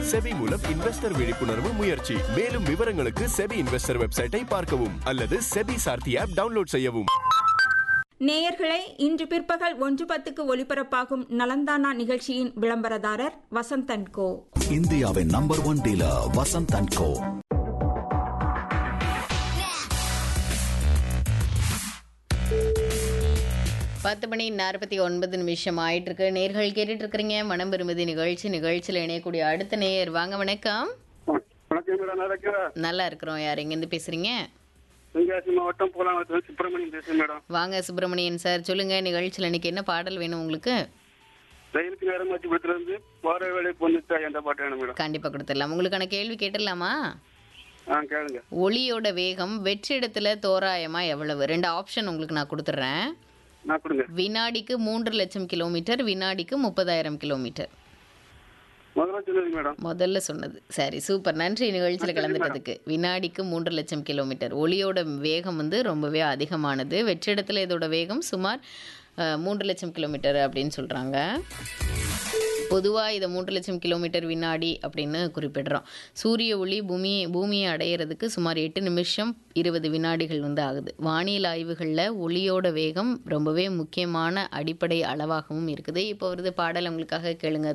SEBI மூலம் investor விழிப்புணர்வு முயற்சி மேலும் விவரங்களுக்கு செபி இன்வெஸ்டர் வெப்சைட்டை பார்க்கவும் அல்லது செபி சார்த்தி ஆப் டவுன்லோட் செய்யவும் நேயர்களே இன்று பிற்பகல் ஒன்று பத்துக்கு ஒலிபரப்பாகும் நலந்தானா நிகழ்ச்சியின் விளம்பரதாரர் வசந்தன் கோ இந்தியாவின் number one dealer Vasanth and co பத்து மணி நாற்பத்தி ஒன்பது நிமிஷம் ஆயிட்டு இருக்கு நேர்கள் கேட்டுட்டு இருக்கிறீங்க மனம் விரும்புதி நிகழ்ச்சி நிகழ்ச்சியில் இணையக்கூடிய அடுத்த நேயர் வாங்க வணக்கம் வணக்கம் மேடம் நல்லா இருக்கிறேன் நல்லா இருக்கிறோம் யார் எங்கேருந்து பேசுறீங்க தென்காசி மாவட்டம் போலாவரத்துல சுப்பிரமணியம் பேசுறேன் மேடம் வாங்க சுப்பிரமணியன் சார் சொல்லுங்க நிகழ்ச்சியில் இன்னைக்கு என்ன பாடல் வேணும் உங்களுக்கு ரயிலுக்கு நேரம் வச்சு பத்துல இருந்து வார வேலை பொண்ணுச்சா எந்த பாட்டு வேணும் மேடம் கண்டிப்பாக கொடுத்துடலாம் உங்களுக்கான கேள்வி கேட்டுடலாமா ஆ கேளுங்க ஒளியோட வேகம் வெற்றிடத்துல தோராயமா எவ்வளவு ரெண்டு ஆப்ஷன் உங்களுக்கு நான் கொடுத்துட்றேன் நான் கொடுங்க வினாடிக்கு மூன்று லட்சம் கிலோமீட்டர் வினாடிக்கு முப்பதாயிரம் கிலோமீட்டர் முதல்ல சொன்னது மேடம் முதல்ல சொன்னது சரி சூப்பர் நன்றி நிகழ்ச்சியில் கலந்துட்டதுக்கு வினாடிக்கு மூன்று லட்சம் கிலோமீட்டர் ஒளியோட வேகம் வந்து ரொம்பவே அதிகமானது வெற்றிடத்தில் இதோட வேகம் சுமார் அஹ், மூன்று லட்சம் கிலோமீட்டர் அப்படின்னு சொல்கிறாங்க பொதுவாக இதை மூன்று லட்சம் கிலோமீட்டர் வினாடி அப்படின்னு குறிப்பிடுறோம் சூரிய ஒளி பூமி பூமியை அடையிறதுக்கு சுமார் எட்டு நிமிஷம் இருபது வினாடிகள் வந்து ஆகுது வானியல் ஆய்வுகளில் ஒளியோட வேகம் ரொம்பவே முக்கியமான அடிப்படை அளவாகவும் இருக்குது இப்போ வருது பாடல் உங்களுக்காக கேளுங்க